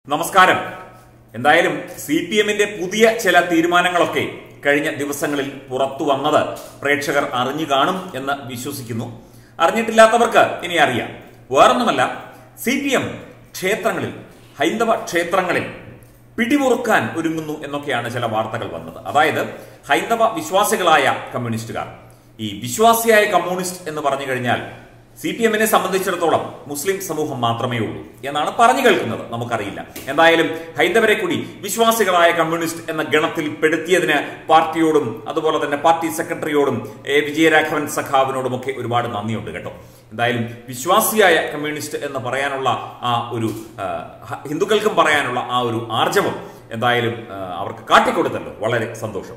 നമസ്കാരം എന്തായാലും C P എമ്മിന്റെ പുതിയ ചില തീരുമാനങ്ങളൊക്കെ കഴിഞ്ഞ ദിവസങ്ങളിൽ പുറത്തു വന്നത് പ്രേക്ഷകർ അറിഞ്ഞു കാണും എന്ന് വിശ്വസിക്കുന്നു അറിഞ്ഞിട്ടില്ലാത്തവർക്ക് ഇനി അറിയാം വേറൊന്നുമല്ല സി പി എം ക്ഷേത്രങ്ങളിൽ ഹൈന്ദവ ക്ഷേത്രങ്ങളിൽ പിടിമുറുക്കാൻ ഒരുങ്ങുന്നു എന്നൊക്കെയാണ് ചില വാർത്തകൾ വന്നത് അതായത് ഹൈന്ദവ വിശ്വാസികളായ കമ്മ്യൂണിസ്റ്റുകാർ ഈ വിശ്വാസിയായ കമ്മ്യൂണിസ്റ്റ് എന്ന് പറഞ്ഞു കഴിഞ്ഞാൽ സി പി എമ്മിനെ സംബന്ധിച്ചിടത്തോളം മുസ്ലിം സമൂഹം മാത്രമേ ഉള്ളൂ എന്നാണ് പറഞ്ഞു കേൾക്കുന്നത് നമുക്കറിയില്ല എന്തായാലും ഹൈന്ദവരെ കൂടി വിശ്വാസികളായ കമ്മ്യൂണിസ്റ്റ് എന്ന ഗണത്തിൽ പെടുത്തിയതിന് പാർട്ടിയോടും അതുപോലെ തന്നെ പാർട്ടി സെക്രട്ടറിയോടും എ വിജയരാഘവൻ സഖാവിനോടും ഒക്കെ ഒരുപാട് നന്ദിയുണ്ട് കേട്ടോ എന്തായാലും വിശ്വാസിയായ കമ്മ്യൂണിസ്റ്റ് എന്ന് പറയാനുള്ള ആ ഒരു ആ, ഹ- ഹിന്ദുക്കൾക്കും പറയാനുള്ള ആ ഒരു ആർജവം എന്തായാലും ആ, അവർക്ക് കാട്ടിക്കൊടുത്തല്ലോ വളരെ സന്തോഷം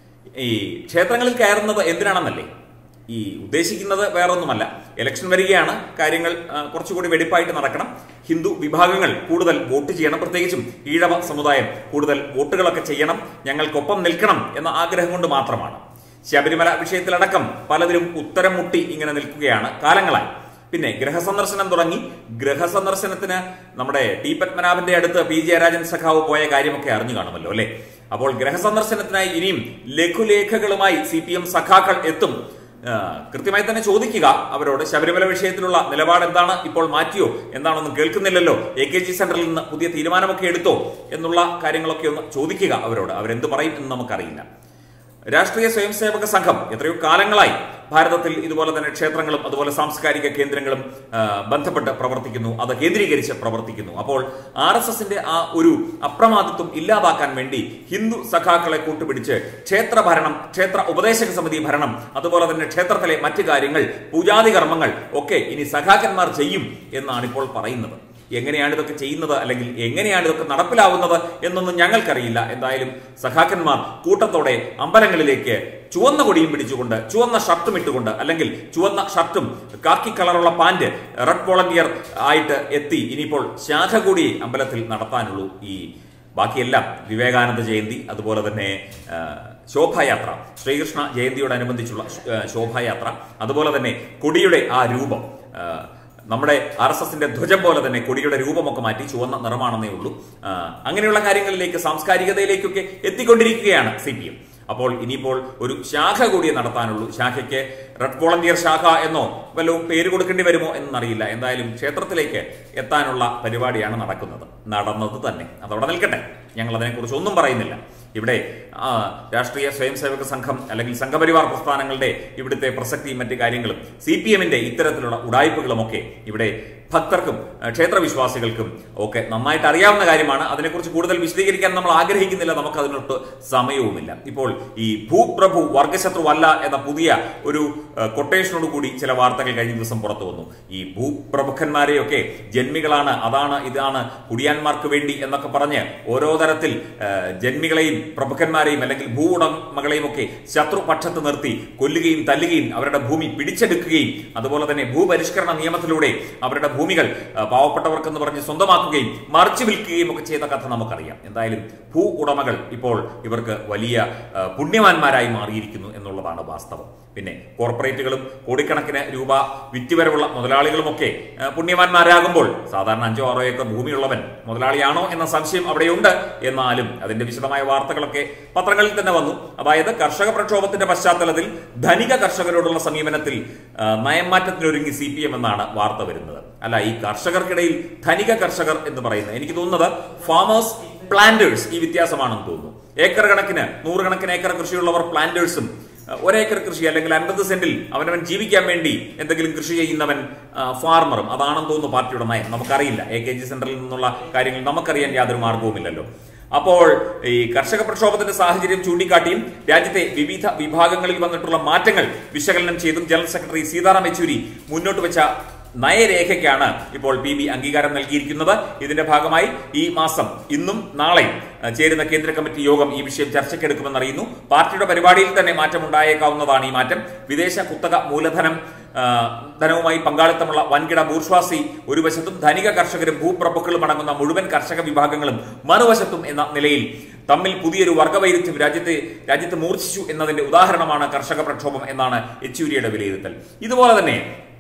ഈ ക്ഷേത്രങ്ങളിൽ കയറുന്നത് എന്തിനാണെന്നല്ലേ ഈ ഉദ്ദേശിക്കുന്നത് വേറൊന്നുമല്ല ഇലക്ഷൻ വരികയാണ് കാര്യങ്ങൾ ആ, കുറച്ചുകൂടി വെടിപ്പായിട്ട് നടക്കണം ഹിന്ദു വിഭാഗങ്ങൾ കൂടുതൽ വോട്ട് ചെയ്യണം പ്രത്യേകിച്ചും ഈഴവ സമുദായം കൂടുതൽ വോട്ടുകളൊക്കെ ചെയ്യണം ഞങ്ങൾക്കൊപ്പം നിൽക്കണം എന്ന ആഗ്രഹം കൊണ്ട് മാത്രമാണ് ശബരിമല വിഷയത്തിലടക്കം പലതിലും ഉത്തരം മുട്ടി ഇങ്ങനെ നിൽക്കുകയാണ് കാലങ്ങളായി പിന്നെ ഗ്രഹസന്ദർശനം തുടങ്ങി ഗ്രഹസന്ദർശനത്തിന് നമ്മുടെ ടി പത്മനാഭന്റെ അടുത്ത് പി ജയരാജൻ സഖാവ് പോയ കാര്യമൊക്കെ അറിഞ്ഞു കാണുമല്ലോ അല്ലെ അപ്പോൾ ഗ്രഹസന്ദർശനത്തിനായി ഇനിയും ലഘുലേഖകളുമായി സി പി എം സഖാക്കൾ എത്തും ആ, കൃത്യമായി തന്നെ ചോദിക്കുക അവരോട് ശബരിമല വിഷയത്തിലുള്ള നിലപാട് എന്താണ് ഇപ്പോൾ മാറ്റിയോ എന്താണെന്നും കേൾക്കുന്നില്ലല്ലോ എ കെ ജി സെന്ററിൽ നിന്ന് പുതിയ തീരുമാനമൊക്കെ എടുത്തോ എന്നുള്ള കാര്യങ്ങളൊക്കെ ഒന്ന് ചോദിക്കുക അവരോട് അവരെന്ത് പറയും എന്ന് നമുക്കറിയില്ല രാഷ്ട്രീയ സ്വയംസേവക സംഘം എത്രയോ കാലങ്ങളായി ഭാരതത്തിൽ ഇതുപോലെ തന്നെ ക്ഷേത്രങ്ങളും അതുപോലെ സാംസ്കാരിക കേന്ദ്രങ്ങളും ആ, ബന്ധപ്പെട്ട് പ്രവർത്തിക്കുന്നു അത് കേന്ദ്രീകരിച്ച് പ്രവർത്തിക്കുന്നു അപ്പോൾ ആർ എസ് എസിന്റെ ആ ഒരു അപ്രമാദിത്വം ഇല്ലാതാക്കാൻ വേണ്ടി ഹിന്ദു സഖാക്കളെ കൂട്ടുപിടിച്ച് ക്ഷേത്ര ഭരണം ക്ഷേത്ര ഉപദേശക സമിതി ഭരണം അതുപോലെ തന്നെ ക്ഷേത്രത്തിലെ മറ്റു കാര്യങ്ങൾ പൂജാതി കർമ്മങ്ങൾ ഒക്കെ ഇനി സഖാക്കന്മാർ ചെയ്യും എന്നാണ് ഇപ്പോൾ പറയുന്നത് എങ്ങനെയാണ് ഇതൊക്കെ ചെയ്യുന്നത് അല്ലെങ്കിൽ എങ്ങനെയാണ് ഇതൊക്കെ നടപ്പിലാവുന്നത് എന്നൊന്നും ഞങ്ങൾക്കറിയില്ല എന്തായാലും സഖാക്കന്മാർ കൂട്ടത്തോടെ അമ്പലങ്ങളിലേക്ക് ചുവന്ന കൊടിയും പിടിച്ചുകൊണ്ട് ചുവന്ന ഷർട്ടും ഇട്ടുകൊണ്ട് അല്ലെങ്കിൽ ചുവന്ന ഷർട്ടും കാക്കി കളറുള്ള പാന്റ് റെഡ് വോളണ്ടിയർ ആയിട്ട് എത്തി ഇനിയിപ്പോൾ ശാഖ കൂടി അമ്പലത്തിൽ നടത്താനുള്ളൂ ഈ ബാക്കിയെല്ലാം വിവേകാനന്ദ ജയന്തി അതുപോലെ തന്നെ ആ, ശോഭായാത്ര ശ്രീകൃഷ്ണ ജയന്തിയോടനുബന്ധിച്ചുള്ള ആ, ശോഭായാത്ര അതുപോലെ തന്നെ കൊടിയുടെ ആ രൂപം ആ, നമ്മുടെ ആർ എസ് എസിന്റെ ധ്വജം പോലെ തന്നെ കൊടിയുടെ രൂപമൊക്കെ മാറ്റി ചുവന്ന നിറമാണെന്നേ ഉള്ളൂ ആ, അങ്ങനെയുള്ള കാര്യങ്ങളിലേക്ക് സാംസ്കാരികതയിലേക്കൊക്കെ എത്തിക്കൊണ്ടിരിക്കുകയാണ് സി പി എം അപ്പോൾ ഇനിയിപ്പോൾ ഒരു ശാഖ കൂടിയേ നടത്താനുള്ളൂ ശാഖയ്ക്ക് റെഡ് വോളണ്ടിയർ ശാഖ എന്നോ വല്ലതും പേര് കൊടുക്കേണ്ടി വരുമോ എന്നറിയില്ല എന്തായാലും ക്ഷേത്രത്തിലേക്ക് എത്താനുള്ള പരിപാടിയാണ് നടക്കുന്നത് നടന്നത് തന്നെ അതവിടെ നിൽക്കട്ടെ ഞങ്ങൾ അതിനെക്കുറിച്ച് ഒന്നും പറയുന്നില്ല ഇവിടെ ആ, രാഷ്ട്രീയ സ്വയംസേവക സംഘം അല്ലെങ്കിൽ സംഘപരിവാർ പ്രസ്ഥാനങ്ങളുടെ ഇവിടുത്തെ പ്രസക്തിയും മറ്റു കാര്യങ്ങളും സി പി എമ്മിന്റെ ഇത്തരത്തിലുള്ള ഉടായ്പകളുമൊക്കെ ഇവിടെ ഭക്തർക്കും ആ, ക്ഷേത്രവിശ്വാസികൾക്കും ഒക്കെ നന്നായിട്ട് അറിയാവുന്ന കാര്യമാണ് അതിനെക്കുറിച്ച് കൂടുതൽ വിശദീകരിക്കാൻ നമ്മൾ ആഗ്രഹിക്കുന്നില്ല നമുക്ക് അതിനൊട്ട് സമയവുമില്ല ഇപ്പോൾ ഈ ഭൂപ്രഭു വർഗശത്രുവല്ല എന്ന പുതിയ ഒരു ആ, കൊട്ടേഷനോട് കൂടി ചില വാർത്തകൾ കഴിഞ്ഞ ദിവസം പുറത്തു വന്നു ഈ ഭൂപ്രഭുക്കന്മാരെയൊക്കെ ജന്മികളാണ് അതാണ് ഇതാണ് കുടിയാന്മാർക്ക് വേണ്ടി എന്നൊക്കെ പറഞ്ഞ് ഓരോ തരത്തിൽ ആ, ജന്മികളെയും പ്രഭുക്കന്മാരെയും അല്ലെങ്കിൽ ഭൂ ഉടമകളെയും ഒക്കെ ശത്രുപക്ഷത്ത് നിർത്തി കൊല്ലുകയും തല്ലുകയും അവരുടെ ഭൂമി പിടിച്ചെടുക്കുകയും അതുപോലെ തന്നെ ഭൂപരിഷ്കരണ നിയമത്തിലൂടെ അവരുടെ ഭൂമികൾ ആ, പാവപ്പെട്ടവർക്കെന്ന് പറഞ്ഞ് സ്വന്തമാക്കുകയും മറിച്ചു വിൽക്കുകയും ഒക്കെ ചെയ്ത കഥ നമുക്കറിയാം എന്തായാലും ഭൂ ഉടമകൾ ഇപ്പോൾ ഇവർക്ക് വലിയ ആ, പുണ്യവാന്മാരായി മാറിയിരിക്കുന്നു എന്നുള്ളതാണ് വാസ്തവം പിന്നെ കോർപ്പറേറ്റുകളും കോടിക്കണക്കിന് രൂപ വിറ്റുവരവുള്ള മുതലാളികളുമൊക്കെ ആ, പുണ്യവാന്മാരാകുമ്പോൾ സാധാരണ അഞ്ചോ ആറോ ഏക്കർ ഭൂമിയുള്ളവൻ മുതലാളിയാണോ എന്ന സംശയം അവിടെയുണ്ട് എന്നാലും അതിന്റെ വിശദമായ വാർത്തകളൊക്കെ പത്രങ്ങളിൽ തന്നെ വന്നു അതായത് കർഷക പ്രക്ഷോഭത്തിന്റെ പശ്ചാത്തലത്തിൽ ധനിക കർഷകരോടുള്ള സമീപനത്തിൽ ആ, നയംമാറ്റത്തിനൊരുങ്ങി സി പി എം എന്നാണ് വാർത്ത വരുന്നത് അല്ല ഈ കർഷകർക്കിടയിൽ ധനിക കർഷകർ എന്ന് പറയുന്നത് എനിക്ക് തോന്നുന്നത് ഫാമേഴ്സ് പ്ലാന്റേഴ്സ് ഈ വ്യത്യാസമാണെന്ന് തോന്നുന്നു ഏക്കർ കണക്കിന് നൂറുകണക്കിന് ഏക്കർ കൃഷിയുള്ളവർ പ്ലാന്റേഴ്സും അഹ് ഒരേക്കർ കൃഷി അല്ലെങ്കിൽ അൻപത് സെന്റിൽ അവനവൻ ജീവിക്കാൻ വേണ്ടി എന്തെങ്കിലും കൃഷി ചെയ്യുന്നവൻ ആ, ഫാർമറും അതാണെന്ന് തോന്നുന്നു പാർട്ടിയുടെ നയം നമുക്കറിയില്ല എ കെ ജി സെന്ററിൽ നിന്നുള്ള കാര്യങ്ങൾ നമുക്കറിയാൻ യാതൊരു മാർഗവുമില്ലല്ലോ അപ്പോൾ ഈ കർഷക പ്രക്ഷോഭത്തിന്റെ സാഹചര്യം ചൂണ്ടിക്കാട്ടിയും രാജ്യത്തെ വിവിധ വിഭാഗങ്ങളിൽ വന്നിട്ടുള്ള മാറ്റങ്ങൾ വിശകലനം ചെയ്തും ജനറൽ സെക്രട്ടറി സീതാറാം യെച്ചൂരി മുന്നോട്ട് വെച്ച നയരേഖയ്ക്കാണ് ഇപ്പോൾ പി ബി അംഗീകാരം നൽകിയിരിക്കുന്നത് ഇതിന്റെ ഭാഗമായി ഈ മാസം ഇന്നും നാളെയും അഹ്, ചേരുന്ന കേന്ദ്ര കമ്മിറ്റി യോഗം ഈ വിഷയം ചർച്ചയ്ക്കെടുക്കുമെന്ന് അറിയുന്നു പാർട്ടിയുടെ പരിപാടിയിൽ തന്നെ മാറ്റമുണ്ടായേക്കാവുന്നതാണ് ഈ മാറ്റം വിദേശ കുത്തക മൂലധനം ആ, ധനവുമായി പങ്കാളിത്തമുള്ള വൻകിട ബൂർഷ്വാസി ഒരു വശത്തും ധനിക കർഷകരും ഭൂപ്രഭുക്കളും അടങ്ങുന്ന മുഴുവൻ കർഷക വിഭാഗങ്ങളും മറുവശത്തും എന്ന നിലയിൽ തമ്മിൽ പുതിയൊരു വർഗവൈരുദ്ധ്യം രാജ്യത്തെ രാജ്യത്ത് മൂർച്ഛിച്ചു എന്നതിന്റെ ഉദാഹരണമാണ് കർഷക പ്രക്ഷോഭം എന്നാണ് യെച്ചൂരിയുടെ വിലയിരുത്തൽ ഇതുപോലെ തന്നെ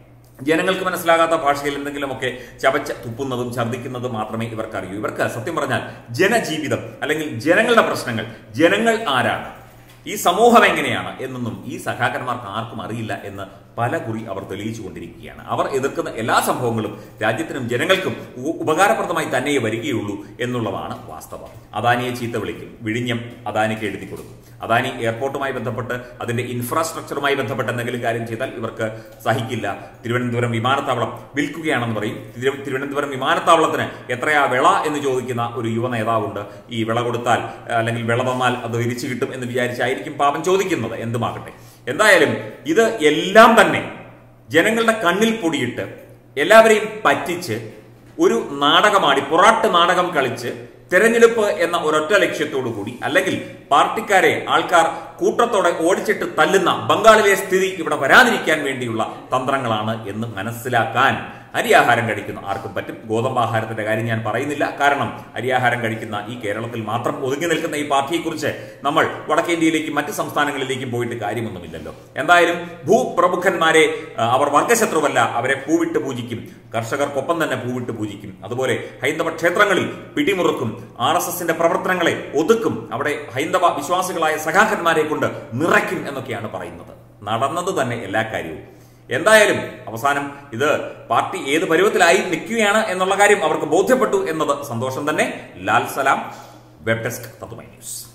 ജനങ്ങൾക്ക് മനസ്സിലാകാത്ത ഭാഷയിൽ എന്തെങ്കിലുമൊക്കെ ചവച്ച തുപ്പുന്നതും ഛർദ്ദിക്കുന്നതും മാത്രമേ ഇവർക്ക് അറിയൂ ഇവർക്ക് സത്യം പറഞ്ഞാൽ ജനജീവിതം അല്ലെങ്കിൽ ജനങ്ങളുടെ പ്രശ്നങ്ങൾ ജനങ്ങൾ ആരാണ് ഈ സമൂഹം എങ്ങനെയാണ് എന്നൊന്നും ഈ സഖാക്കന്മാർക്ക് ആർക്കും അറിയില്ല എന്ന് പല കുറി അവർ തെളിയിച്ചു കൊണ്ടിരിക്കുകയാണ് അവർ എതിർക്കുന്ന എല്ലാ സംഭവങ്ങളും രാജ്യത്തിനും ജനങ്ങൾക്കും ഉ- ഉപകാരപ്രദമായി തന്നെ വരികയുള്ളൂ എന്നുള്ളതാണ് വാസ്തവം അദാനിയെ ചീത്ത വിളിക്കും വിഴിഞ്ഞം അദാനിക്ക് എഴുതി കൊടുക്കും അദാനി എയർപോർട്ടുമായി ബന്ധപ്പെട്ട് അതിന്റെ ഇൻഫ്രാസ്ട്രക്ചറുമായി ബന്ധപ്പെട്ട് എന്തെങ്കിലും കാര്യം ചെയ്താൽ ഇവർക്ക് സഹിക്കില്ല തിരുവനന്തപുരം വിമാനത്താവളം വിൽക്കുകയാണെന്ന് പറയും തിരു- തിരുവനന്തപുരം വിമാനത്താവളത്തിന് എത്രയാ വിള എന്ന് ചോദിക്കുന്ന ഒരു യുവ നേതാവുണ്ട് ഈ വിള കൊടുത്താൽ അല്ലെങ്കിൽ വിള തന്നാൽ അത് തിരിച്ചു കിട്ടും എന്ന് വിചാരിച്ചായിരിക്കും പാപം ചോദിക്കുന്നത് എന്തുമാകട്ടെ എന്തായാലും ഇത് എല്ലാം തന്നെ ജനങ്ങളുടെ കണ്ണിൽ പൊടിയിട്ട് എല്ലാവരെയും പറ്റിച്ച് ഒരു നാടകമാടി പൊറാട്ട് നാടകം കളിച്ച് തെരഞ്ഞെടുപ്പ് എന്ന ഒരൊറ്റ ലക്ഷ്യത്തോടു കൂടി അല്ലെങ്കിൽ പാർട്ടിക്കാരെ ആൾക്കാർ കൂട്ടത്തോടെ ഓടിച്ചിട്ട് തല്ലുന്ന ബംഗാളിലെ സ്ഥിതി ഇവിടെ വരാതിരിക്കാൻ വേണ്ടിയുള്ള തന്ത്രങ്ങളാണ് എന്ന് മനസ്സിലാക്കാൻ അരിയാഹാരം കഴിക്കുന്ന ആർക്കും പറ്റും ഗോതമ്പാഹാരത്തിന്റെ കാര്യം ഞാൻ പറയുന്നില്ല കാരണം അരിയാഹാരം കഴിക്കുന്ന ഈ കേരളത്തിൽ മാത്രം ഒതുങ്ങി നിൽക്കുന്ന ഈ പാർട്ടിയെക്കുറിച്ച് നമ്മൾ വടക്കേന്ത്യയിലേക്കും മറ്റ് സംസ്ഥാനങ്ങളിലേക്കും പോയിട്ട് കാര്യമൊന്നുമില്ലല്ലോ എന്തായാലും ഭൂപ്രമുഖന്മാരെ ആ, അവർ വർഗശത്രുവല്ല അവരെ പൂവിട്ട് പൂജിക്കും കർഷകർക്കൊപ്പം തന്നെ പൂവിട്ട് പൂജിക്കും അതുപോലെ ഹൈന്ദവ ക്ഷേത്രങ്ങളിൽ പിടിമുറുക്കും ആർ എസ് എസിന്റെ പ്രവർത്തനങ്ങളെ ഒതുക്കും അവിടെ ഹൈന്ദവ വിശ്വാസികളായ സഖാക്കന്മാരെ കൊണ്ട് നിറയ്ക്കും എന്നൊക്കെയാണ് പറയുന്നത് നടന്നത് തന്നെ എല്ലാ കാര്യവും എന്തായാലും അവസാനം ഇത് പാർട്ടി ഏത് പരുവത്തിലായി നിൽക്കുകയാണ് എന്നുള്ള കാര്യം അവർക്ക് ബോധ്യപ്പെട്ടു എന്നത് സന്തോഷം തന്നെ ലാൽ സലാം വെബ് ഡെസ്ക് തത്തുമൈ ന്യൂസ്